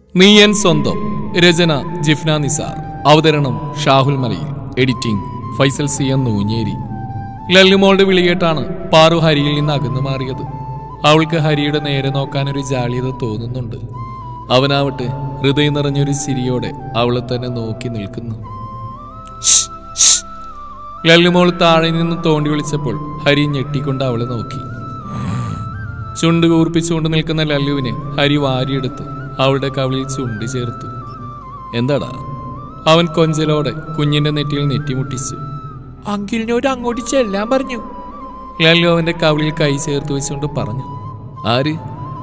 നീയൻ സ്വന്തം രചന ജിഫ്ന നിസാർ അവതരണം Shahul Malayil editing Faisal C N Noonjeri ലല്ലുമോളുടെ വിളികേട്ടാണ് പാറു ഹരിയിൽ നിന്ന് അകന്നു മാറിയത് അവൾക്ക് ഹരിയുടെ നേരെ നോക്കാനൊരു ജാള്യത തോന്നുന്നുണ്ട് അവനാവട്ടെ ഹൃദയം നിറഞ്ഞൊരു ചിരിയോടെ അവളെ തന്നെ നോക്കി നിൽക്കുന്നു ഷ്, ഷ്. ലല്ലുമോൾ താഴെ നിന്ന് തോണ്ടി വിളിച്ചപ്പോൾ ഹരി ഞെട്ടിക്കൊണ്ട് അവളെ നോക്കി ചുണ്ട് കൂർപ്പിച്ചുകൊണ്ട് നിൽക്കുന്ന ലല്ലുവിനെ ഹരി വാരിയെടുത്ത് അവളുടെ കവിളിൽ ചുണ്ട് ചേർത്തു എന്താടാ അവൻ കൊഞ്ചലോടെ കുഞ്ഞിന്റെ നെറ്റിയിൽ നെറ്റിമുട്ടിച്ചു അങ്കിളിനോട് അങ്ങോട്ട് ചെല്ലാൻ പറഞ്ഞു ലല്ലു അവന്റെ കവിളിൽ കൈ ചേർത്ത് വെച്ചുകൊണ്ട് പറഞ്ഞു ആര്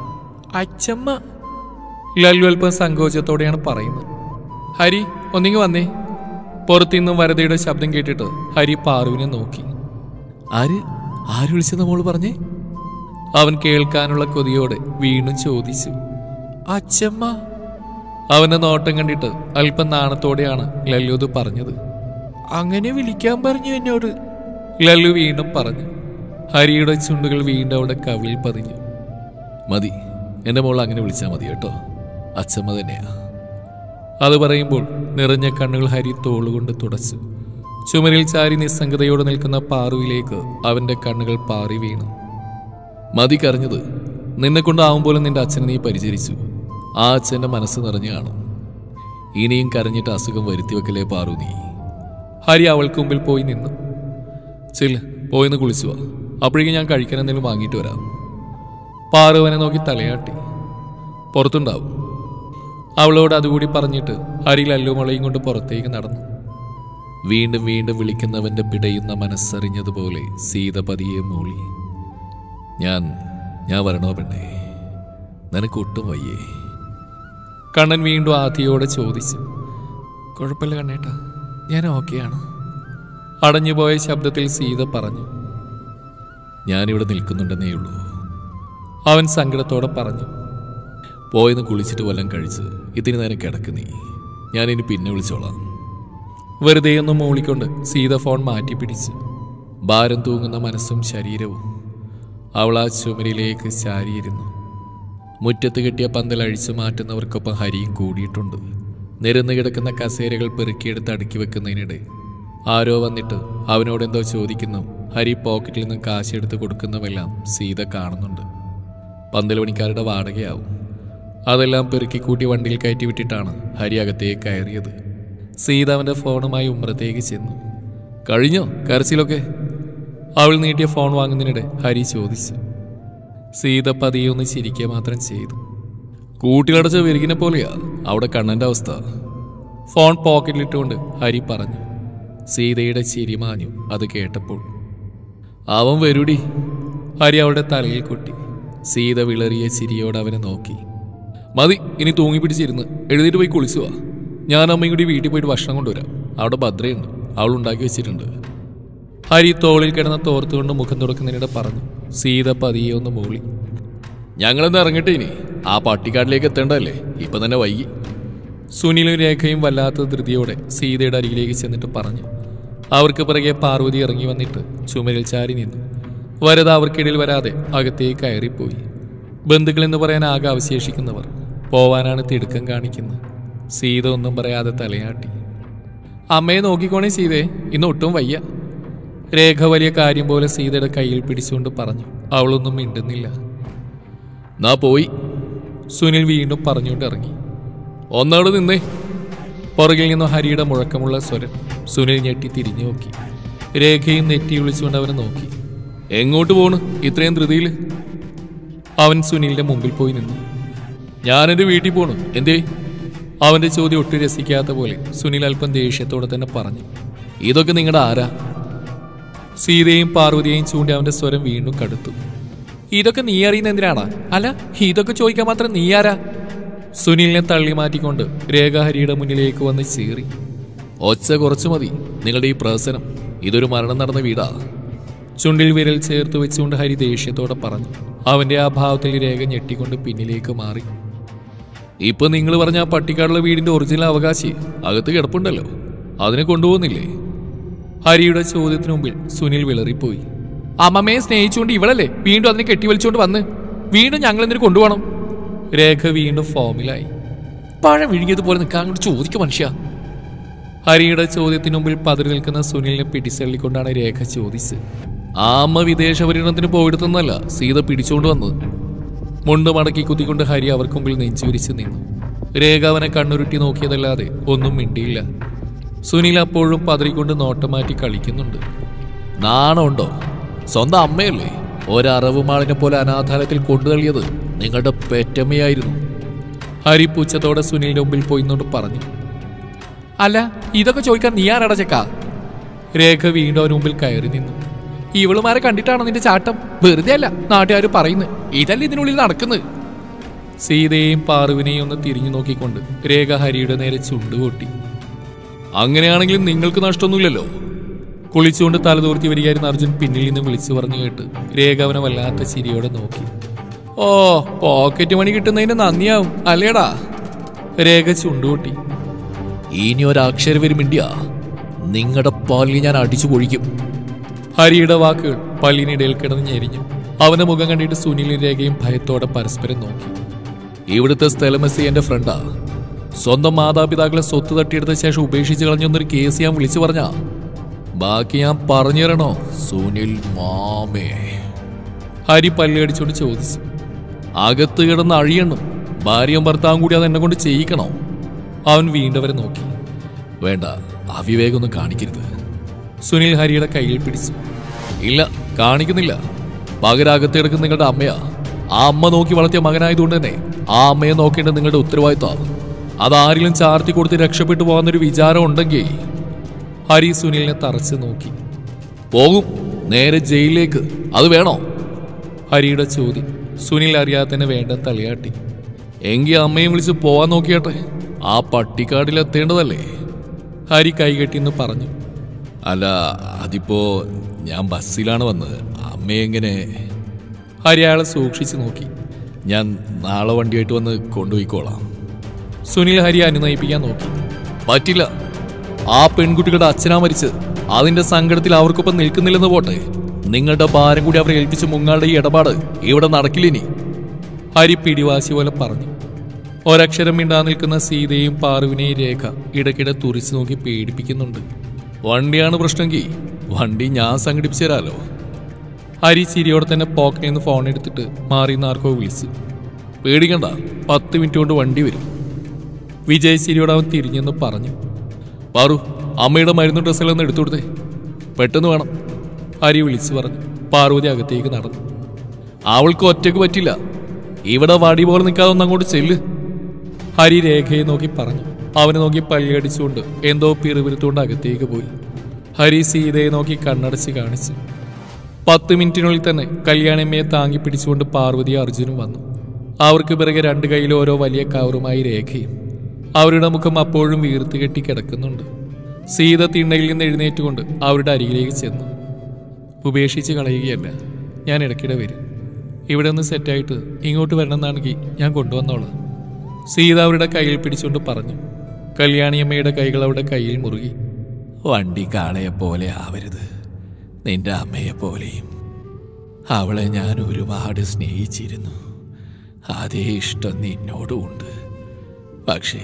അച്ഛമ്മ ലല്ലു അല്പം സങ്കോചത്തോടെയാണ് പറയുന്നത് ഹരി ഒന്നിങ്ങ് വന്നേ പുറത്തുനിന്നും വരതയുടെ ശബ്ദം കേട്ടിട്ട് ഹരി പാറുവിനെ നോക്കി ആര് ആര് വിളിച്ചെന്ന് മോള് പറഞ്ഞേ അവൻ കേൾക്കാനുള്ള കൊതിയോടെ വീണ്ടും ചോദിച്ചു അച്ഛമ്മ അവന്റെ നോട്ടം കണ്ടിട്ട് അല്പം നാണത്തോടെയാണ് ലല്ലു ഇത് പറഞ്ഞത് അങ്ങനെ വിളിക്കാൻ പറഞ്ഞു എന്നോട് ലല്ലു വീണ്ടും പറഞ്ഞു ഹരിയുടെ ചുണ്ടുകൾ വീണ്ടും അവളുടെ കവിളിൽ പതിഞ്ഞു മതി എന്റെ മോൾ അങ്ങനെ വിളിച്ചാൽ മതി കേട്ടോ അച്ഛമ്മ തന്നെയാ അത് പറയുമ്പോൾ നിറഞ്ഞ കണ്ണുകൾ ഹരി തോളുകൊണ്ട് തുടച്ചു ചുമരിൽ ചാരി നിസ്സംഗതയോടെ നിൽക്കുന്ന പാറുവിലേക്ക് അവന്റെ കണ്ണുകൾ പാറി വീണു മതി കരഞ്ഞത് നിന്നെ കൊണ്ടാവും പോലും നിന്റെ അച്ഛനെ നീ പരിചരിച്ചു ആ അച്ഛന്റെ മനസ്സ് നിറഞ്ഞു കാണും ഇനിയും കരഞ്ഞിട്ട് അസുഖം വരുത്തി വെക്കലേ പാറു നീ ഹരി അവൾക്ക് മുമ്പിൽ പോയി നിന്നു ചെല്ല് പോയിന്ന് കുളിച്ചു വാ അപ്പോഴേക്കും ഞാൻ കഴിക്കാൻ എന്തെങ്കിലും വാങ്ങിയിട്ട് വരാം പാറുവനെ നോക്കി തലയാട്ടി പുറത്തുണ്ടാവും അവളോട് അതുകൂടി പറഞ്ഞിട്ട് ഹരി ലല്ലുമളയും കൊണ്ട് പുറത്തേക്ക് നടന്നു വീണ്ടും വീണ്ടും വിളിക്കുന്നവന്റെ പിടയുന്ന മനസ്സറിഞ്ഞതുപോലെ സീത പതിയെ മൂളി ഞാൻ ഞാൻ വരണോ പെണ്ണേ നിനക്ക് ഒട്ടും വയ്യേ കണ്ണൻ വീണ്ടും ആദിയോടെ ചോദിച്ചു കുഴപ്പമില്ല കണ്ണേട്ടാ ഞാൻ ഓക്കെയാണ് അടഞ്ഞുപോയ ശബ്ദത്തിൽ സീത പറഞ്ഞു ഞാനിവിടെ നിൽക്കുന്നുണ്ടെന്നേ ഉള്ളൂ അവൻ സങ്കടത്തോടെ പറഞ്ഞു പോയെന്ന് കുളിച്ചിട്ട് വല്ലം കഴിച്ച് ഇതിന് നേരം കിടക്ക് നീ ഞാനിനി പിന്നെ വിളിച്ചോളാം വെറുതെ ഒന്ന് മൂളിക്കൊണ്ട് സീത ഫോൺ മാറ്റി പിടിച്ചു ഭാരം തൂങ്ങുന്ന മനസ്സും ശരീരവും അവൾ ആ ചുമരിലേക്ക് ചാരിയിരുന്നു മുറ്റത്ത് കെട്ടിയ പന്തൽ അഴിച്ചു മാറ്റുന്നവർക്കൊപ്പം ഹരിയും കൂടിയിട്ടുണ്ട് നിരന്ന് കിടക്കുന്ന കസേരകൾ പെറുക്കിയെടുത്ത് അടുക്കി വെക്കുന്നതിനിടെ ആരോ വന്നിട്ട് അവനോടെന്തോ ചോദിക്കുന്നു ഹരി പോക്കറ്റിൽ നിന്ന് കാശെടുത്ത് കൊടുക്കുന്നതെല്ലാം സീത കാണുന്നുണ്ട് പന്തൽ പണിക്കാരുടെ വാടകയാവും അതെല്ലാം പെറുക്കിക്കൂട്ടി വണ്ടിയിൽ കയറ്റി വിട്ടിട്ടാണ് ഹരി അകത്തേക്ക് കയറിയത് സീത അവൻ്റെ ഫോണുമായി ഉമ്രത്തേക്ക് ചെന്നു കഴിഞ്ഞോ കരച്ചിലൊക്കെ അവൾ നീട്ടിയ ഫോൺ വാങ്ങുന്നതിനിടെ ഹരി ചോദിച്ചു സീത പതിയെ ഒന്ന് ചിരിക്കുക മാത്രം ചെയ്തു കൂട്ടിലടച്ച വെരുകിനെ പോലെയാ അവിടെ കണ്ണന്റെ അവസ്ഥ ഫോൺ പോക്കറ്റിലിട്ടുകൊണ്ട് ഹരി പറഞ്ഞു സീതയുടെ ചിരി മാഞ്ഞു അത് കേട്ടപ്പോൾ അവൻ വരുടി ഹരി അവളുടെ തലയിൽ കൊട്ടി സീത വിളറിയ ചിരിയോടെ അവനെ നോക്കി മതി ഇനി തൂങ്ങി പിടിച്ചിരുന്ന് എഴുന്നേറ്റ് പോയി കുളിച്ചു വാ ഞാൻ അമ്മയും കൂടി വീട്ടിൽ പോയിട്ട് ഭക്ഷണം കൊണ്ടുവരാം അവിടെ ഭദ്രയുണ്ട് അവൾ ഉണ്ടാക്കി വെച്ചിട്ടുണ്ട് ഹരി തോളിൽ കിടന്ന തോർത്തുകൊണ്ട് മുഖം തുടക്കുന്നതിനിടെ പറഞ്ഞു സീത പതിയെ ഒന്ന് മൂളി ഞങ്ങളെന്ന് ഇറങ്ങട്ടെ ഇനി ആ പട്ടിക്കാട്ടിലേക്ക് എത്തേണ്ടതല്ലേ ഇപ്പൊ തന്നെ വൈകി സുനിലും രേഖയും വല്ലാത്ത ധൃതിയോടെ സീതയുടെ അരികിലേക്ക് ചെന്നിട്ട് പറഞ്ഞു അവർക്ക് പിറകെ പാർവതി ഇറങ്ങി വന്നിട്ട് ചുമരിൽ ചാരി നിന്നു വരത അവർക്കിടയിൽ വരാതെ അകത്തേക്ക് കയറിപ്പോയി ബന്ധുക്കൾ എന്ന് പറയാൻ ആകെ അവശേഷിക്കുന്നവർ പോവാനാണ് തിടുക്കം കാണിക്കുന്നത് സീത ഒന്നും പറയാതെ തലയാട്ടി അമ്മയെ നോക്കിക്കോണേ സീതേ ഇന്ന് ഒട്ടും വയ്യ രേഖ വലിയ കാര്യം പോലെ സീതയുടെ കയ്യിൽ പിടിച്ചുകൊണ്ട് പറഞ്ഞു അവളൊന്നും മിണ്ടുന്നില്ല നാ പോയി സുനിൽ വീണ്ടും പറഞ്ഞുകൊണ്ട് ഇറങ്ങി ഒന്നവിടെ നിന്നേ പുറകിൽ നിന്ന് ഹരിയുടെ മുഴക്കമുള്ള സ്വരം സുനിൽ ഞെട്ടി തിരിഞ്ഞു നോക്കി രേഖയും നെറ്റി വിളിച്ചുകൊണ്ട് അവനെ നോക്കി എങ്ങോട്ട് പോണ് ഇത്രയും ധൃതിയിൽ അവൻ സുനിലിന്റെ മുമ്പിൽ പോയി നിന്നു ഞാനെന്റെ വീട്ടിൽ പോണു എന്തേ അവന്റെ ചോദ്യം ഒട്ടും രസിക്കാത്ത പോലെ സുനിൽ അല്പം ദേഷ്യത്തോടെ തന്നെ പറഞ്ഞു ഇതൊക്കെ നിങ്ങളുടെ ആരാ സീതയും പാർവതിയെയും ചൂണ്ടി അവന്റെ സ്വരം വീണ്ടും കടുത്തു ഇതൊക്കെ നീ അറിയുന്ന എന്തിനാണ് അല്ല ഇതൊക്കെ ചോദിക്കാൻ മാത്രം നീ ആരാ സുനിലിനെ തള്ളി മാറ്റിക്കൊണ്ട് രേഖ ഹരിയുടെ മുന്നിലേക്ക് വന്ന് ചീറി ഒച്ച കുറച്ചു മതി നിങ്ങളുടെ ഈ പ്രഹസനം ഇതൊരു മരണം നടന്ന വീടാ ചുണ്ടിൽ വിരൽ ചേർത്ത് വെച്ചുകൊണ്ട് ഹരി ദേഷ്യത്തോടെ പറഞ്ഞു അവന്റെ ആ ഭാവത്തിൽ രേഖ ഞെട്ടിക്കൊണ്ട് പിന്നിലേക്ക് മാറി ഇപ്പൊ നിങ്ങൾ പറഞ്ഞ ആ പട്ടിക്കാടുള്ള വീടിന്റെ ഒറിജിനൽ അവകാശി അകത്ത് കിടപ്പുണ്ടല്ലോ അതിനെ കൊണ്ടുപോകുന്നില്ലേ ഹരിയുടെ ചോദ്യത്തിനു മുമ്പിൽ സുനിൽ വിളറിപ്പോയി അമ്മമ്മയെ സ്നേഹിച്ചുകൊണ്ട് ഇവളല്ലേ വീണ്ടും അതിനെ കെട്ടിവലിച്ചുകൊണ്ട് വന്ന് വീണ്ടും ഞങ്ങൾ എന്തിനു കൊണ്ടുപോകണം രേഖ വീണ്ടും ഫോമിലായി പഴം വിഴുങ്ങിയതുപോലെ നിൽക്കാൻ അങ്ങോട്ട് ചോദിക്കും മനുഷ്യ ഹരിയുടെ ചോദ്യത്തിന് മുമ്പിൽ പതറി നിൽക്കുന്ന സുനിലിനെ പിടിച്ചള്ളിക്കൊണ്ടാണ് രേഖ ചോദിച്ചത് ആ അമ്മ വിദേശ പര്യടനത്തിന് പോയിടത്തുനിന്നല്ല സീത പിടിച്ചുകൊണ്ട് വന്നത് മുണ്ട് മടക്കി കുത്തിക്കൊണ്ട് ഹരി അവർക്ക് മുമ്പിൽ നെഞ്ചുവിരിച്ച് നിന്നു രേഖ അവനെ കണ്ണുരുട്ടി നോക്കിയതല്ലാതെ ഒന്നും മിണ്ടിയില്ല സുനിൽ അപ്പോഴും പതറിക്കൊണ്ട് നോട്ടം മാറ്റി കളിക്കുന്നുണ്ട് നാണമുണ്ടോ സ്വന്തം അമ്മയല്ലേ ഒരറവുമാളിനെ പോലെ അനാഥാലയത്തിൽ കൊണ്ടുതള്ളിയത് നിങ്ങളുടെ പെറ്റമ്മയായിരുന്നു ഹരി പൂച്ചത്തോടെ സുനിലിന്റെ മുമ്പിൽ പോയിന്നോണ്ട് പറഞ്ഞു അല്ല ഇതൊക്കെ ചോദിക്കാൻ നീ ആരാടാ ചെക്ക രേഖ വീണ്ടും അവന് മുമ്പിൽ കയറി നിന്നു ഇവളുമാരെ കണ്ടിട്ടാണോ നിന്റെ ചാട്ടം വെറുതെ അല്ല നാട്ടുകാർ പറയുന്നത് ഇതല്ല ഇതിനുള്ളിൽ നടക്കുന്നത് സീതയെയും പാറുവിനെയും ഒന്ന് തിരിഞ്ഞു നോക്കിക്കൊണ്ട് രേഖ ഹരിയുടെ നേരെ ചുണ്ടുകൊട്ടി അങ്ങനെയാണെങ്കിലും നിങ്ങൾക്ക് നഷ്ടമൊന്നുമില്ലല്ലോ കുളിച്ചുകൊണ്ട് തലതോർത്തി വരികയായിരുന്ന അർജുൻ പിന്നിൽ നിന്ന് വിളിച്ചു പറഞ്ഞു കേട്ട് രേഖ അവനെ വല്ലാത്ത ചിരിയോടെ നോക്കി ഓ പോക്കറ്റ് മണി കിട്ടുന്നതിന് നന്ദിയാവും അല്ലേടാ രേഖ ചുണ്ടുകൊട്ടി ഇനി ഒരക്ഷരം വരും ഇന്ത്യ നിങ്ങളുടെ പല്ലി ഞാൻ അടിച്ചു കൊഴിക്കും ഹരിയുടെ വാക്കുകൾ പല്ലിനിടയിൽ കിടന്ന് ഞെരിഞ്ഞു അവന്റെ മുഖം കണ്ടിട്ട് സുനിലും രേഖയും ഭയത്തോടെ പരസ്പരം നോക്കി ഇവിടുത്തെ സ്ഥലമസി എന്റെ ഫ്രണ്ടാ സ്വന്തം മാതാപിതാക്കളെ സ്വത്ത് തട്ടിയെടുത്ത ശേഷം ഉപേക്ഷിച്ച് കളഞ്ഞൊന്നൊരു കേസ് ഞാൻ വിളിച്ചു പറഞ്ഞ ബാക്കി ഞാൻ പറഞ്ഞു തരണോ സുനിൽ മാമേ ഹരി പല്ലടിച്ചോണ്ട് ചോദിച്ചു അകത്ത് കിടന്ന് അഴിയണം ഭാര്യയും ഭർത്താവും കൂടി അത് എന്നെ കൊണ്ട് ചെയ്യിക്കണോ അവൻ വീണ്ടവരെ നോക്കി വേണ്ട അവിവേകൊന്നും കാണിക്കരുത് സുനിൽ ഹരിയുടെ കയ്യിൽ പിടിച്ചു ഇല്ല കാണിക്കുന്നില്ല പകരകത്ത് കിടക്കുന്ന നിങ്ങളുടെ അമ്മയാ ആ അമ്മ നോക്കി വളർത്തിയ മകനായതുകൊണ്ട് തന്നെ ആ അമ്മയെ നോക്കേണ്ടത് നിങ്ങളുടെ ഉത്തരവാദിത്തം അതാരെങ്കിലും ചാർത്തി കൊടുത്ത് രക്ഷപ്പെട്ടു പോകുന്നൊരു വിചാരം ഉണ്ടെങ്കിൽ ഹരി സുനിലിനെ തറച്ച് നോക്കി പോകും നേരെ ജയിലിലേക്ക് അത് വേണോ ഹരിയുടെ ചോദ്യം സുനിൽ അറിയാതെ തന്നെ വേണ്ട തലയാട്ടി എങ്കിൽ അമ്മയും വിളിച്ച് പോവാൻ നോക്കിയാട്ടെ ആ പട്ടിക്കാടിൽ എത്തേണ്ടതല്ലേ ഹരി കൈകെട്ടിന്ന് പറഞ്ഞു അല്ല അതിപ്പോ ഞാൻ ബസ്സിലാണ് വന്നത് അമ്മയെങ്ങനെ ഹരി അയാളെ സൂക്ഷിച്ചു നോക്കി ഞാൻ നാളെ വണ്ടിയായിട്ട് വന്ന് കൊണ്ടുപോയിക്കോളാം സുനിൽ ഹരി അനുനയിപ്പിക്കാൻ നോക്കി പറ്റില്ല ആ പെൺകുട്ടികളുടെ അച്ഛനാ മരിച്ചത് അതിന്റെ സങ്കടത്തിൽ അവർക്കൊപ്പം നിൽക്കുന്നില്ലെന്ന് പോട്ടെ നിങ്ങളുടെ ഭാരം കൂടി അവരെ ഏൽപ്പിച്ച മുങ്ങാളുടെ ഈ ഇടപാട് ഇവിടെ നടക്കില്ലിനി ഹരി പിടിവാശി പോലെ പറഞ്ഞു ഒരക്ഷരം മിണ്ടാ നിൽക്കുന്ന സീതയും പാറുവിനെയും രേഖ ഇടയ്ക്കിടെ തുറിച്ചു നോക്കി പേടിപ്പിക്കുന്നുണ്ട് വണ്ടിയാണ് പ്രശ്നമെങ്കിൽ വണ്ടി ഞാൻ സംഘടിപ്പിച്ചു തരാലോ ഹരി ചിരിയോടെ തന്നെ പോക്കറ്റിൽ നിന്ന് ഫോൺ എടുത്തിട്ട് മാറി ആർക്കോ വിളിച്ചു പേടിക്കണ്ട പത്ത് മിനിറ്റ് കൊണ്ട് വണ്ടി വരും വിജയ് ചിരിയോട് അവൻ തിരിഞ്ഞെന്ന് പറഞ്ഞു പാറു അമ്മയുടെ മരുന്ന് ഡ്രസ്സെല്ലാം ഒന്ന് എടുത്തു കൊടുത്തേ പെട്ടെന്ന് വേണം ഹരി വിളിച്ചു പറഞ്ഞു പാർവതി അകത്തേക്ക് നടന്നു അവൾക്ക് ഒറ്റയ്ക്ക് പറ്റില്ല ഇവിടെ വടി പോലെ നിൽക്കാതെ ഒന്ന് അങ്ങോട്ട് ചെല്ല് ഹരി രേഖയെ നോക്കി പറഞ്ഞു അവനെ നോക്കി പല്ലിയടിച്ചുകൊണ്ട് എന്തോ പിറുപിരുത്തുകൊണ്ട് അകത്തേക്ക് പോയി ഹരി സീതയെ നോക്കി കണ്ണടച്ച് കാണിച്ചു പത്ത് മിനിറ്റിനുള്ളിൽ തന്നെ കല്യാണിയമ്മയെ താങ്ങി പിടിച്ചുകൊണ്ട് പാർവതി അർജുനും വന്നു അവർക്ക് പിറകെ രണ്ട് കൈയിൽ ഓരോ വലിയ കവറുമായി രേഖയും അവരുടെ മുഖം അപ്പോഴും വീർത്ത് കെട്ടി കിടക്കുന്നുണ്ട് സീത തിണ്ണയിൽ നിന്ന് എഴുന്നേറ്റുകൊണ്ട് അവരുടെ അരികിലേക്ക് ചെന്നു ഉപേക്ഷിച്ച് കളയുകയല്ല ഞാൻ ഇടയ്ക്കിടെ വരും ഇവിടെ നിന്ന് സെറ്റായിട്ട് ഇങ്ങോട്ട് വരണമെന്നാണെങ്കിൽ ഞാൻ കൊണ്ടുവന്നോളാം സീത അവരുടെ കയ്യിൽ പിടിച്ചുകൊണ്ട് പറഞ്ഞു കല്യാണിയമ്മയുടെ കൈകൾ അവരുടെ കയ്യിൽ മുറുകി വണ്ടി കാളയെ പോലെ ആവരുത് നിന്റെ അമ്മയെ പോലെയും അവളെ ഞാൻ ഒരുപാട് സ്നേഹിച്ചിരുന്നു അതേ ഇഷ്ടം നിന്നോടും ഉണ്ട് പക്ഷേ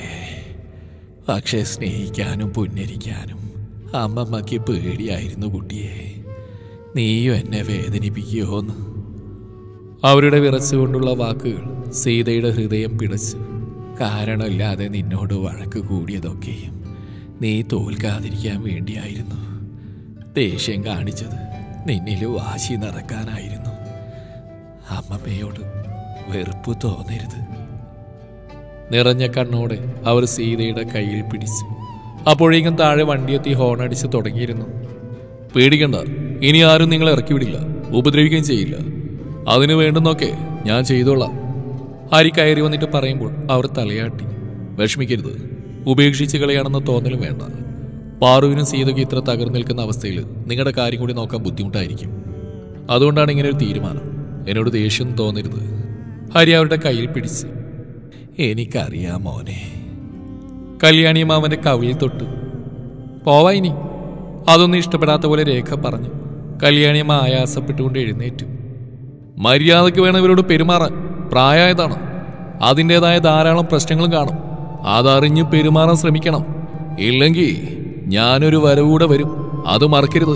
പക്ഷേ സ്നേഹിക്കാനും പുന്നരിക്കാനും അമ്മമ്മയ്ക്ക് പേടിയായിരുന്നു കുട്ടിയെ നീയും എന്നെ വേദനിപ്പിക്കുമോന്ന് അവരുടെ വിറച്ചുകൊണ്ടുള്ള വാക്കുകൾ സീതയുടെ ഹൃദയം പിടച്ചു കാരണമില്ലാതെ നിന്നോട് വഴക്ക് കൂടിയതൊക്കെയും നീ തോൽക്കാതിരിക്കാൻ വേണ്ടിയായിരുന്നു ദേഷ്യം കാണിച്ചത് നിന്നിൽ വാശി നിറക്കാനായിരുന്നു അമ്മമ്മയോട് വെറുപ്പ് തോന്നരുത് നിറഞ്ഞ കണ്ണോടെ അവർ സീതയുടെ കയ്യിൽ പിടിച്ചു അപ്പോഴേക്കും താഴെ വണ്ടിയെത്തി ഹോൺ അടിച്ച് തുടങ്ങിയിരുന്നു പേടിക്കണ്ട ഇനി ആരും നിങ്ങളെ ഇറക്കി വിടില്ല ഉപദ്രവിക്കുകയും ചെയ്യില്ല അതിനു വേണ്ടുന്നൊക്കെ ഞാൻ ചെയ്തോളാം ഹരി കയറി വന്നിട്ട് പറയുമ്പോൾ അവർ തലയാട്ടി വിഷമിക്കരുത് ഉപേക്ഷിച്ച് കളയാണെന്ന തോന്നലും വേണ്ട പാറുവിനും സീതയ്ക്ക് ഇത്ര തകർന്നു നിൽക്കുന്ന അവസ്ഥയിൽ നിങ്ങളുടെ കാര്യം കൂടി നോക്കാൻ ബുദ്ധിമുട്ടായിരിക്കും അതുകൊണ്ടാണ് ഇങ്ങനെ ഒരു തീരുമാനം എന്നോട് ദേഷ്യം തോന്നരുത് ഹരി അവരുടെ കയ്യിൽ പിടിച്ച് എനിക്കറിയാം മോനെ കല്യാണിയും അവന്റെ കവിളിൽ തൊട്ടു പോവാ ഇനി അതൊന്നും ഇഷ്ടപ്പെടാത്ത പോലെ രേഖ പറഞ്ഞു കല്യാണിയമ്മ ആയാസപ്പെട്ടുകൊണ്ട് എഴുന്നേറ്റു മര്യാദയ്ക്ക് വേണം ഇവരോട് പെരുമാറാൻ പ്രായമായതാണ് അതിൻ്റെതായ ധാരാളം പ്രശ്നങ്ങളും കാണും അതറിഞ്ഞ് പെരുമാറാൻ ശ്രമിക്കണം ഇല്ലെങ്കിൽ ഞാനൊരു വരവൂടെ വരും അത് മറക്കരുത്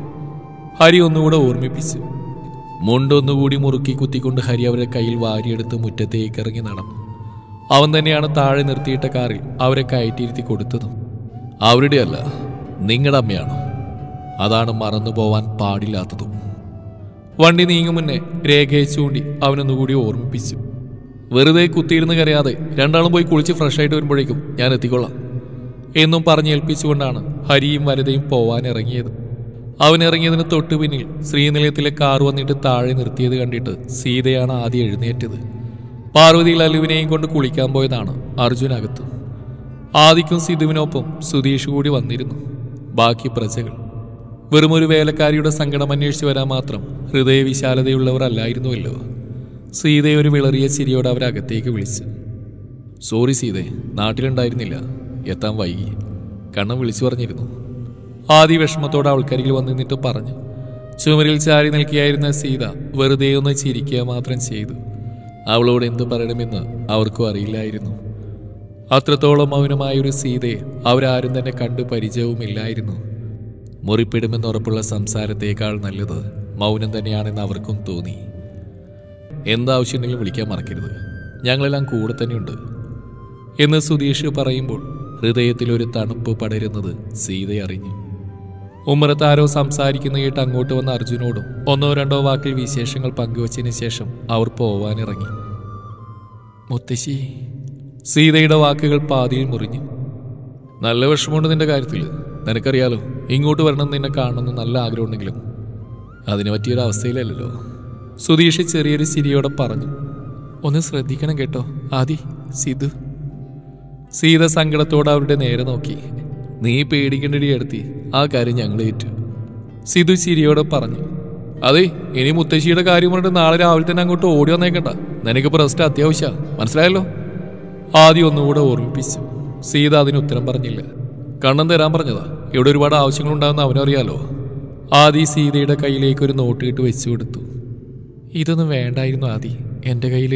ഹരി ഒന്നുകൂടെ ഓർമ്മിപ്പിച്ചു മുണ്ടൊന്നുകൂടി മുറുക്കി കുത്തിക്കൊണ്ട് ഹരി അവരെ കയ്യിൽ വാരിയെടുത്ത് മുറ്റത്തേക്ക് ഇറങ്ങി നടന്നു അവൻ തന്നെയാണ് താഴെ നിർത്തിയിട്ട കാറിൽ അവരെ കയറ്റിയിരുത്തി കൊടുത്തതും അവരുടെ അല്ല നിങ്ങളുടെ അമ്മയാണ് അതാണ് മറന്നു പോവാൻ പാടില്ലാത്തതും വണ്ടി നീങ്ങും മുന്നേ രേഖയെ ചൂണ്ടി അവനൊന്നുകൂടി ഓർമ്മിപ്പിച്ചു വെറുതെ കുത്തിയിരുന്ന് കരയാതെ രണ്ടാളും പോയി കുളിച്ച് ഫ്രഷ് ആയിട്ട് വരുമ്പോഴേക്കും ഞാൻ എത്തിക്കൊള്ളാം എന്നും പറഞ്ഞേൽപ്പിച്ചുകൊണ്ടാണ് ഹരിയും വരതയും പോവാൻ ഇറങ്ങിയത് അവൻ ഇറങ്ങിയതിന് തൊട്ടു പിന്നിൽ ശ്രീനിലയത്തിലെ കാർ വന്നിട്ട് താഴെ നിർത്തിയത് കണ്ടിട്ട് സീതയാണ് ആദ്യം എഴുന്നേറ്റത് പാർവതി ലലുവിനെയും കൊണ്ട് കുളിക്കാൻ പോയതാണ് അർജുനകത്ത് ആദിക്കും സിധുവിനൊപ്പം സുധീഷ് കൂടി വന്നിരുന്നു ബാക്കി പ്രജകൾ വെറുമൊരു വേലക്കാരിയുടെ സങ്കടം അന്വേഷിച്ച് വരാൻ മാത്രം ഹൃദയവിശാലതയുള്ളവർ അല്ലായിരുന്നുവല്ലോ സീതയെ ഒരു വിളറിയ ചിരിയോടെ അവരകത്തേക്ക് വിളിച്ചു സോറി സീതേ നാട്ടിലുണ്ടായിരുന്നില്ല എത്താൻ വൈകി കണ്ണം വിളിച്ചു പറഞ്ഞിരുന്നു ആദി വിഷമത്തോടെ അവൾക്കരികിൽ വന്നു നിന്നിട്ട് പറഞ്ഞു ചുമരിൽ ചാരി നിൽക്കുകയായിരുന്ന സീത വെറുതെ ഒന്ന് ചിരിക്കുക മാത്രം ചെയ്തു അവളോട് എന്തു പറയണമെന്ന് അവർക്കും അറിയില്ലായിരുന്നു അത്രത്തോളം മൗനമായ ഒരു സീതയെ അവരാരും തന്നെ കണ്ടു പരിചയവുമില്ലായിരുന്നു മുറിപ്പിടുമെന്ന് ഉറപ്പുള്ള സംസാരത്തേക്കാൾ നല്ലത് മൗനം തന്നെയാണെന്ന് അവർക്കും തോന്നി എന്താവശ്യമുണ്ടെങ്കിലും വിളിക്കാൻ മറക്കരുത് ഞങ്ങളെല്ലാം കൂടെ തന്നെയുണ്ട് എന്ന് സുധീഷ് പറയുമ്പോൾ ഹൃദയത്തിൽ ഒരു തണുപ്പ് പടരുന്നത് സീത അറിഞ്ഞു ഉമ്മറത്ത് ആരോ സംസാരിക്കുന്ന കേട്ട് അങ്ങോട്ട് വന്ന അർജുനോടും ഒന്നോ രണ്ടോ വാക്കിൽ വിശേഷങ്ങൾ പങ്കുവച്ചതിന് ശേഷം അവർ പോവാനിറങ്ങി മുത്തശ്ശി സീതയുടെ വാക്കുകൾ പാതിയിൽ മുറിഞ്ഞു നല്ല വിഷമമുണ്ട് നിന്റെ കാര്യത്തിൽ നിനക്കറിയാലോ ഇങ്ങോട്ട് വരണം നിന്നെ കാണണമെന്ന് നല്ല ആഗ്രഹമുണ്ടെങ്കിലും അതിനെ പറ്റിയൊരു അവസ്ഥയിലല്ലല്ലോ സുധീഷ് ചെറിയൊരു ചിരിയോടെ പറഞ്ഞു ഒന്ന് ശ്രദ്ധിക്കണം കേട്ടോ ആദി സിധു സീത സങ്കടത്തോടെ അവരുടെ നേരെ നോക്കി നീ പേടിക്കേണ്ടടി എടുത്തി ആ കാര്യം ഞങ്ങൾ ഏറ്റു സിധു ചിരിയോടെ പറഞ്ഞു അതെ ഇനി മുത്തശ്ശിയുടെ കാര്യം പറഞ്ഞിട്ട് നാളെ രാവിലെ തന്നെ അങ്ങോട്ട് ഓടി വന്നേക്കണ്ട നിനക്കിപ്പോൾ റെസ്റ്റ് അത്യാവശ്യ മനസ്സിലായല്ലോ ആദ്യം ഒന്നുകൂടെ ഓർമ്മിപ്പിച്ചു സീത അതിന് ഉത്തരം പറഞ്ഞില്ല കണ്ണം തരാൻ പറഞ്ഞതാ ഇവിടെ ഒരുപാട് ആവശ്യങ്ങളുണ്ടാകുന്ന അവനറിയാലോ ആദി സീതയുടെ കയ്യിലേക്ക് ഒരു നോട്ട് ഇട്ട് വെച്ചു കൊടുത്തു ഇതൊന്നും വേണ്ടായിരുന്നു ആദി എൻ്റെ കയ്യിൽ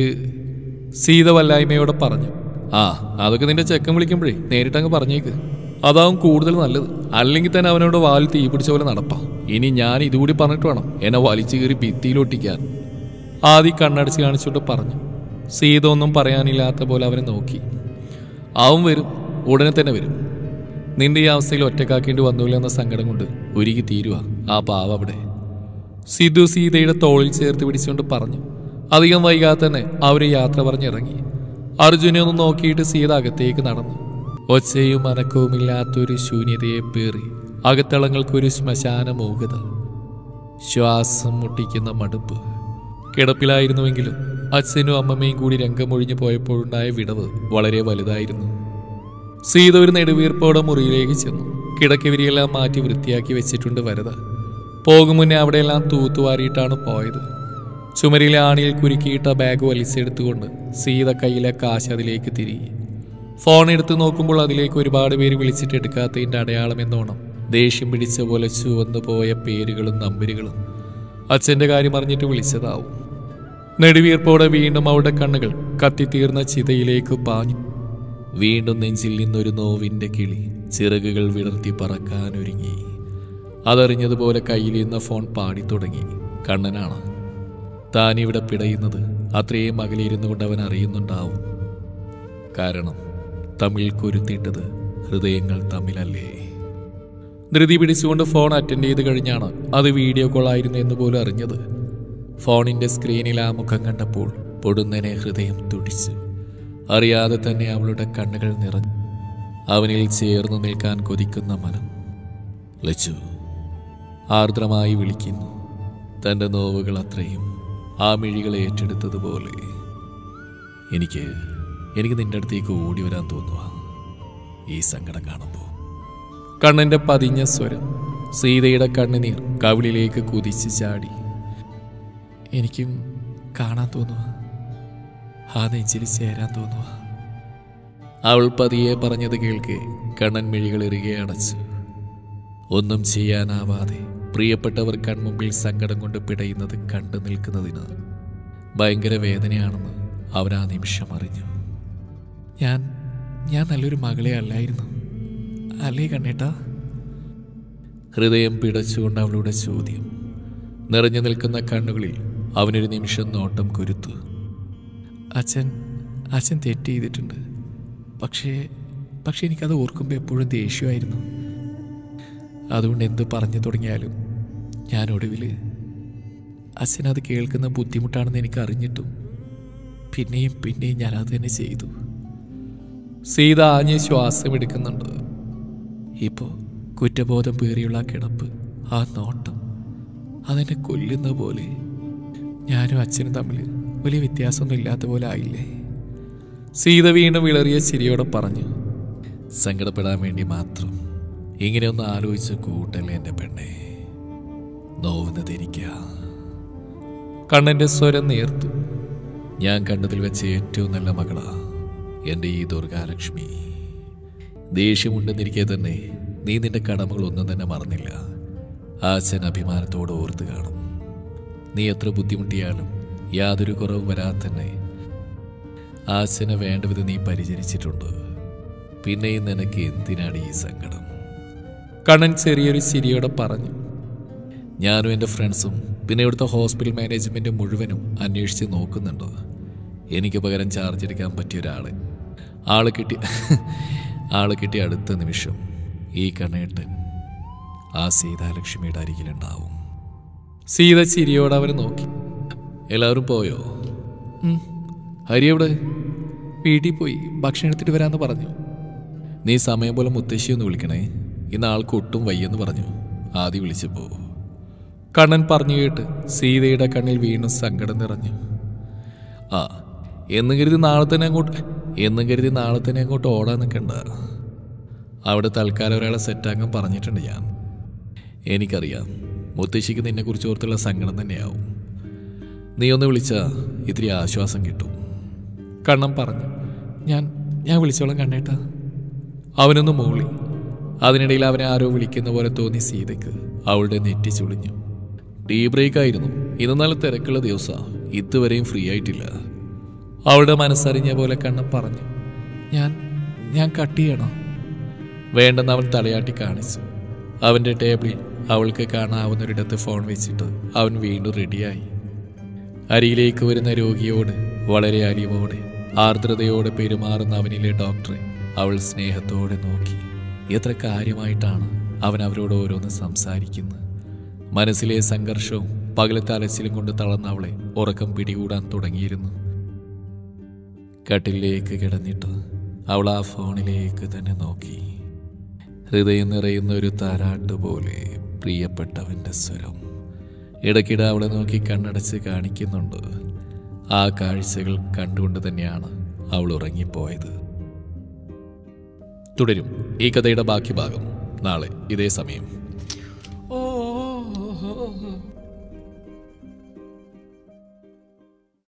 സീത വല്ലായ്മയോടെ പറഞ്ഞു ആ അതൊക്കെ നിന്റെ ചെക്കൻ വിളിക്കുമ്പോഴേ നേരിട്ടങ്ങ് പറഞ്ഞേക്ക് അതാവും കൂടുതൽ നല്ലത് അല്ലെങ്കിൽ തന്നെ അവനോട് വാൽ തീ പിടിച്ച പോലെ നടപ്പാം ഇനി ഞാൻ ഇതുകൂടി പറഞ്ഞിട്ട് വേണം എന്നെ വലിച്ചു കയറി ഭിത്തിയിലൊട്ടിക്കാൻ ആദി കണ്ണടച്ച് കാണിച്ചുകൊണ്ട് പറഞ്ഞു സീത ഒന്നും പറയാനില്ലാത്ത പോലെ അവനെ നോക്കി അവൻ വരും ഉടനെ തന്നെ വരും നിന്റെ ഈ അവസ്ഥയിൽ ഒറ്റക്കാക്കേണ്ടി വന്നില്ല എന്ന സങ്കടം കൊണ്ട് ഒരുക്കി തീരുക ആ പാവ അവിടെ സിധു സീതയുടെ തോളിൽ ചേർത്ത് പിടിച്ചുകൊണ്ട് പറഞ്ഞു അധികം വൈകാതെ തന്നെ അവര് യാത്ര പറഞ്ഞിറങ്ങി അർജുനെ ഒന്ന് നോക്കിയിട്ട് സീത അകത്തേക്ക് നടന്നു ഒച്ചയും അനക്കവുമില്ലാത്തൊരു ശൂന്യതയെ പേറി അകത്തളങ്ങൾക്കൊരു ശ്മശാന മൂകത ശ്വാസം മുട്ടിക്കുന്ന മടുപ്പ് കിടപ്പിലായിരുന്നുവെങ്കിലും അച്ഛനും അമ്മമ്മയും കൂടി രംഗമൊഴിഞ്ഞു പോയപ്പോഴുണ്ടായ വിടവ് വളരെ വലുതായിരുന്നു സീത ഒരു നെടുവീർപ്പോടെ മുറിയിലേക്ക് ചെന്നു കിടക്കവിരിയെല്ലാം മാറ്റി വൃത്തിയാക്കി വെച്ചിട്ടുണ്ട് വരത പോകും മുന്നേ അവിടെയെല്ലാം തൂത്തുവാരിയിട്ടാണ് പോയത് ചുമരിലെ ആണിയിൽ കുരുക്കിയിട്ട ബാഗ് വലിച്ചെടുത്തുകൊണ്ട് സീത കയ്യിലെ കാശ് അതിലേക്ക് തിരികെ ഫോൺ എടുത്ത് നോക്കുമ്പോൾ അതിലേക്ക് ഒരുപാട് പേര് വിളിച്ചിട്ട് എടുക്കാത്തതിൻ്റെ അടയാളം എന്നോണം ദേഷ്യം പിടിച്ച പോലെ ചുവന്നു പോയ പേരുകളും നമ്പരുകളും അച്ഛൻ്റെ കാര്യം അറിഞ്ഞിട്ട് വിളിച്ചതാവും നെടുവീർപ്പോടെ വീണ്ടും അവളുടെ കണ്ണുകൾ കത്തിത്തീർന്ന ചിതയിലേക്ക് പാഞ്ഞു വീണ്ടും നെഞ്ചിൽ നിന്നൊരു നോവിൻ്റെ കിളി ചിറകുകൾ വിടർത്തി പറക്കാനൊരുങ്ങി അതറിഞ്ഞതുപോലെ കയ്യിലിരുന്ന ഫോൺ പാടി തുടങ്ങി കണ്ണനാണ് താൻ ഇവിടെ പിടയുന്നത് അത്രയും അകലിരുന്നു കൊണ്ട് അവൻ അറിയുന്നുണ്ടാവും കാരണം തമ്മിൽ കുരുത്തിയിട്ടത് ഹൃദയങ്ങൾ തമ്മിലല്ലേ ധൃതി പിടിച്ചുകൊണ്ട് ഫോൺ അറ്റൻഡ് ചെയ്ത് കഴിഞ്ഞാണ് അത് വീഡിയോ കോൾ ആയിരുന്നു എന്ന് പോലും അറിഞ്ഞത് ഫോണിന്റെ സ്ക്രീനിൽ ആ മുഖം കണ്ടപ്പോൾ പൊടുന്നനെ ഹൃദയം തുടിച്ചു അറിയാതെ തന്നെ അവളുടെ കണ്ണുകൾ നിറഞ്ഞു അവനിൽ ചേർന്ന് നിൽക്കാൻ കൊതിക്കുന്ന മനം ലച്ചു ആർദ്രമായി വിളിക്കുന്നു തൻ്റെ നോവുകൾ അത്രയും ആ മിഴികളെ ഏറ്റെടുത്തതുപോലെ എനിക്ക് എനിക്ക് നിന്റെ അടുത്തേക്ക് ഓടി വരാൻ തോന്നുക ഈ സങ്കടം കാണുമ്പോൾ കണ്ണന്റെ പതിഞ്ഞ സ്വരം സീതയുടെ കണ്ണുനീർ കവിളിലേക്ക് കുതിച്ച് ചാടി എനിക്കും കാണാൻ തോന്നുക ആ നെഞ്ചിൽ ചേരാൻ തോന്നുക അവൾ പതിയെ പറഞ്ഞത് കേൾക്കെ കണ്ണൻ മിഴികൾ ഇറുകെ അടച്ചു ഒന്നും ചെയ്യാനാവാതെ പ്രിയപ്പെട്ടവർ കൺമുമ്പിൽ സങ്കടം കൊണ്ട് പിടയുന്നത് കണ്ടു നിൽക്കുന്നതിന് ഭയങ്കര വേദനയാണെന്ന് അവൻ ആ നിമിഷം അറിഞ്ഞു ഞാൻ ഞാൻ നല്ലൊരു മകളെ അല്ലായിരുന്നു അല്ലേ കണ്ണേട്ടാ ഹൃദയം പിടച്ചുകൊണ്ട് അവളുടെ ചോദ്യം നിറഞ്ഞു നിൽക്കുന്ന കണ്ണുകളിൽ അവനൊരു നിമിഷം നോട്ടം കുരുത്തു അച്ഛൻ അച്ഛൻ തെറ്റ് ചെയ്തിട്ടുണ്ട് പക്ഷേ പക്ഷെ എനിക്കത് ഓർക്കുമ്പോൾ എപ്പോഴും ദേഷ്യമായിരുന്നു അതുകൊണ്ട് എന്ത് പറഞ്ഞു തുടങ്ങിയാലും ഞാൻ ഒടുവിൽ അച്ഛൻ അത് കേൾക്കുന്ന ബുദ്ധിമുട്ടാണെന്ന് എനിക്ക് അറിഞ്ഞിട്ടും പിന്നെയും പിന്നെയും ഞാൻ അത് തന്നെ ചെയ്തു സീത ആഞ്ഞ് ശ്വാസം എടുക്കുന്നുണ്ട് ഇപ്പോൾ കുറ്റബോധം പേറിയുള്ള ആ കിടപ്പ് ആ നോട്ടം അതെന്നെ കൊല്ലുന്ന പോലെ ഞാനും അച്ഛനും തമ്മിൽ വലിയ വ്യത്യാസമൊന്നും ഇല്ലാത്ത പോലെ ആയില്ലേ സീത വീണ്ടും വിളറിയ ചിരിയോടെ പറഞ്ഞു സങ്കടപ്പെടാൻ വേണ്ടി മാത്രം ഇങ്ങനെയൊന്ന് ആലോചിച്ച് കൂട്ടല്ലേ എൻ്റെ പെണ്ണെ നോവുന്നത് എനിക്കാ കണ്ണൻ്റെ സ്വരം നേർത്തു ഞാൻ കണ്ടതിൽ വെച്ച് ഏറ്റവും നല്ല മകളാ എൻ്റെ ഈ ദുർഗാലക്ഷ്മി ദേഷ്യമുണ്ടെന്നിരിക്കെ തന്നെ നീ നിന്റെ കടമകളൊന്നും തന്നെ മറന്നില്ല ആശൻ അഭിമാനത്തോടെ ഓർത്ത് കാണും നീ എത്ര ബുദ്ധിമുട്ടിയാലും യാതൊരു കുറവും വരാതെ തന്നെ ആശനെ വേണ്ട വിധം നീ പരിചരിച്ചിട്ടുണ്ട് പിന്നെയും നിനക്ക് എന്തിനാണ് ഈ സങ്കടം കണ്ണൻ ചെറിയൊരു ചിരിയോടെ പറഞ്ഞു ഞാനും എൻ്റെ ഫ്രണ്ട്സും പിന്നെ ഇവിടുത്തെ ഹോസ്പിറ്റൽ മാനേജ്മെൻറ്റ് മുഴുവനും അന്വേഷിച്ച് നോക്കുന്നുണ്ട് എനിക്ക് പകരം ചാർജ് എടുക്കാൻ പറ്റിയ ഒരാളെ ആള് കിട്ടി ആള് കിട്ടിയ അടുത്ത നിമിഷം ഈ കണ്ണേട്ടൻ ആ സീതാലക്ഷ്മിയുടെ അരികിലുണ്ടാവും സീത ചിരിയോടെ അവനെ നോക്കി എല്ലാവരും പോയോ ഉം. ഹരി എവിടെ വീട്ടിൽ പോയി ഭക്ഷണം എടുത്തിട്ട് വരാമെന്ന് പറഞ്ഞു നീ സമയം പോലെ മുത്തശ്ശി ഒന്ന് വിളിക്കണേ ഇന്ന് ആൾക്ക് ഒട്ടും വയ്യെന്ന് പറഞ്ഞു ആദ്യം വിളിച്ചപ്പോ കണ്ണൻ പറഞ്ഞു കേട്ട് സീതയുടെ കണ്ണിൽ വീണ്ടും സങ്കടം നിറഞ്ഞു ആ എന്നും കരുതി നാളെ തന്നെ അങ്ങോട്ട് എന്നും കരുതി നാളെ തന്നെ അങ്ങോട്ട് ഓടാൻ നിൽക്കണ്ട അവിടെ തൽക്കാലം ഒരാളെ സെറ്റാക്കാൻ പറഞ്ഞിട്ടുണ്ട് ഞാൻ എനിക്കറിയാം മുത്തശ്ശിക്ക് നിന്നെക്കുറിച്ച് ഓർത്തുള്ള സങ്കടം തന്നെയാവും നീ ഒന്ന് വിളിച്ചാ ഇത്തിരി ആശ്വാസം കിട്ടും കണ്ണം പറഞ്ഞു ഞാൻ ഞാൻ വിളിച്ചോളാം കണ്ണേട്ടാ അവനൊന്ന് മൂളി അതിനിടയിൽ അവനെ ആരോ വിളിക്കുന്ന പോലെ തോന്നി സീതയ്ക്ക് അവളുടെ നെറ്റി ചുളിഞ്ഞു ടീ ബ്രേക്ക് ആയിരുന്നു ഇന്ന് നല്ല തിരക്കുള്ള ദിവസാ ഇതുവരെയും ഫ്രീ ആയിട്ടില്ല അവളുടെ മനസ്സറിഞ്ഞ പോലെ കണ്ണം പറഞ്ഞു ഞാൻ ഞാൻ കട്ട് ചെയ്യണോ വേണ്ടെന്ന് അവൻ തലയാട്ടി കാണിച്ചു അവന്റെ ടേബിളിൽ അവൾക്ക് കാണാവുന്നൊരിടത്ത് ഫോൺ വെച്ചിട്ട് അവൻ വീണ്ടും റെഡിയായി അരിയിലേക്ക് വരുന്ന രോഗിയോട് വളരെ അലിവോടെ ആർദ്രതയോടെ പെരുമാറുന്ന അവനിലെ ഡോക്ടറെ അവൾ സ്നേഹത്തോടെ നോക്കി എത്ര കാര്യമായിട്ടാണ് അവൻ അവരോട് ഓരോന്ന് സംസാരിക്കുന്നത് മനസ്സിലെ സംഘർഷവും പകലത്തെ അലച്ചിലും കൊണ്ട് തളർന്ന അവളെ ഉറക്കം പിടികൂടാൻ തുടങ്ങിയിരുന്നു കട്ടിലേക്ക് കിടന്നിട്ട് അവൾ ആ ഫോണിലേക്ക് തന്നെ നോക്കി ഹൃദയം നിറയുന്ന ഒരു താരാട്ട് പോലെ പ്രിയപ്പെട്ടവന്റെ സ്വരം ഇടയ്ക്കിടെ അവളെ നോക്കി കണ്ണടച്ച് കാണിക്കുന്നുണ്ട് ആ കാഴ്ചകൾ കണ്ടുകൊണ്ട് തന്നെയാണ് അവൾ ഉറങ്ങിപ്പോയത് തുടരും ഈ കഥയുടെ ബാക്കി ഭാഗം നാളെ ഇതേ സമയം ഓ